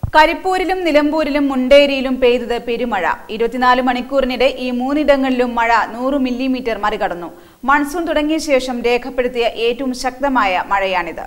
കരിപ്പൂരിലും നിലമ്പൂരിലും മുണ്ടേരിയിലും പെയ്തത് പെരുമഴ ഇരുപത്തിനാല് മണിക്കൂറിനിടെ ഈ മൂന്നിടങ്ങളിലും മഴ നൂറ് മില്ലിമീറ്റർ മറികടന്നു മൺസൂൺ തുടങ്ങിയ ശേഷം രേഖപ്പെടുത്തിയ ഏറ്റവും ശക്തമായ മഴയാണിത്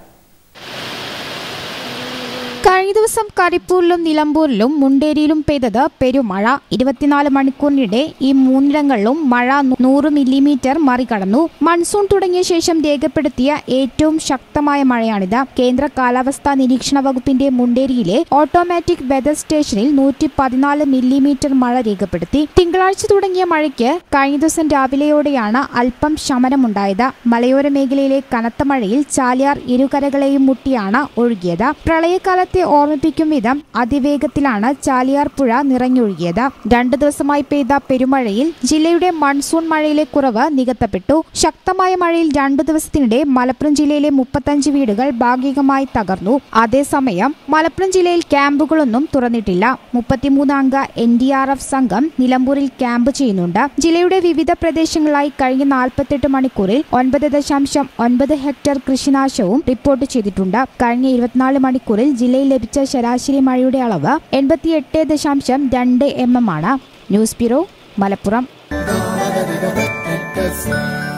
കഴിഞ്ഞ ദിവസം കരിപ്പൂരിലും നിലമ്പൂരിലും മുണ്ടേരിയിലും പെയ്തത് പെരുമഴ ഇരുപത്തിനാല് മണിക്കൂറിനിടെ ഈ മൂന്നിടങ്ങളിലും മഴ നൂറ് മില്ലിമീറ്റർ മറികടന്നു മൺസൂൺ തുടങ്ങിയ ശേഷം രേഖപ്പെടുത്തിയ ഏറ്റവും ശക്തമായ മഴയാണിത് കേന്ദ്ര കാലാവസ്ഥാ നിരീക്ഷണ വകുപ്പിന്റെ മുണ്ടേരിയിലെ ഓട്ടോമാറ്റിക് വെതർ സ്റ്റേഷനിൽ നൂറ്റി പതിനാല് മില്ലിമീറ്റർ മഴ രേഖപ്പെടുത്തി തിങ്കളാഴ്ച തുടങ്ങിയ മഴയ്ക്ക് കഴിഞ്ഞ ദിവസം രാവിലെയോടെയാണ് അല്പം ശമനമുണ്ടായത് മലയോര മേഖലയിലെ കനത്ത മഴയിൽ ചാലിയാർ ഇരുകരകളെയും മുട്ടിയാണ് ഒഴുകിയത് പ്രളയകാലത്തെ ഓർമ്മിപ്പിക്കും വിധം അതിവേഗത്തിലാണ് ചാലിയാർ പുഴ നിറഞ്ഞൊഴുകിയത് രണ്ടു ദിവസമായി പെയ്ത പെരുമഴയിൽ ജില്ലയുടെ മൺസൂൺ മഴയിലെ കുറവ് നികത്തപ്പെട്ടു ശക്തമായ മഴയിൽ രണ്ടു ദിവസത്തിനിടെ മലപ്പുറം ജില്ലയിലെ മുപ്പത്തഞ്ച് വീടുകൾ ഭാഗികമായി തകർന്നു അതേസമയം മലപ്പുറം ജില്ലയിൽ ക്യാമ്പുകളൊന്നും തുറന്നിട്ടില്ല മുപ്പത്തിമൂന്ന് അംഗ എൻ ഡി ആർ എഫ് സംഘം നിലമ്പൂരിൽ ക്യാമ്പ് ചെയ്യുന്നുണ്ട് ജില്ലയുടെ വിവിധ പ്രദേശങ്ങളായി കഴിഞ്ഞ നാൽപ്പത്തെട്ട് മണിക്കൂറിൽ ഒൻപത് ദശാംശം ഒൻപത് ഹെക്ടർ കൃഷിനാശവും റിപ്പോർട്ട് ചെയ്തിട്ടുണ്ട് കഴിഞ്ഞ ഇരുപത്തിനാല് മണിക്കൂറിൽ ജില്ലയിൽ ലഭിച്ച ശരാശരി മഴയുടെ അളവ് എൺപത്തിയെട്ട് ദശാംശം രണ്ട് എം എം ആണ് ന്യൂസ് ബ്യൂറോ മലപ്പുറം